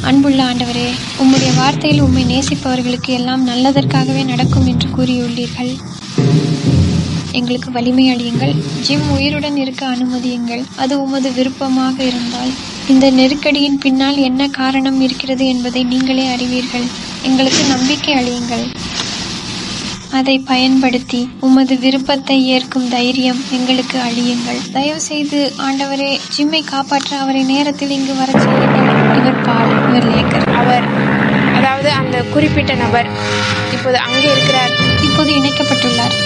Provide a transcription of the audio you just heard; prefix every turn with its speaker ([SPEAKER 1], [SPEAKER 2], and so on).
[SPEAKER 1] அன்புள்ள ஆண்டவரே உம்முடைய வார்த்தையில் உம்மை நேசிப்பவர்களுக்கு எல்லாம் நல்லதற்காகவே நடக்கும் என்று கூறியுள்ளீர்கள் எங்களுக்கு வலிமை அளியுங்கள் ஜிம் உயிருடன் இருக்க அனுமதியுங்கள் அது உமது விருப்பமாக இருந்தால் இந்த நெருக்கடியின் பின்னால் என்ன காரணம் இருக்கிறது என்பதை நீங்களே அறிவீர்கள் எங்களுக்கு நம்பிக்கை அளியுங்கள் அதை பயன்படுத்தி உமது விருப்பத்தை ஏற்கும் தைரியம் எங்களுக்கு அழியுங்கள் தயவு செய்து ஆண்டவரே ஜிம்மை காப்பாற்ற அவரை நேரத்தில் இங்கு வரச் செய்யுங்கள் இவர் பால் இவர் லேக்கர்
[SPEAKER 2] அவர் அதாவது அந்த குறிப்பிட்ட நபர் இப்போது அங்கே இருக்கிறார்
[SPEAKER 1] இப்போது இணைக்கப்பட்டுள்ளார்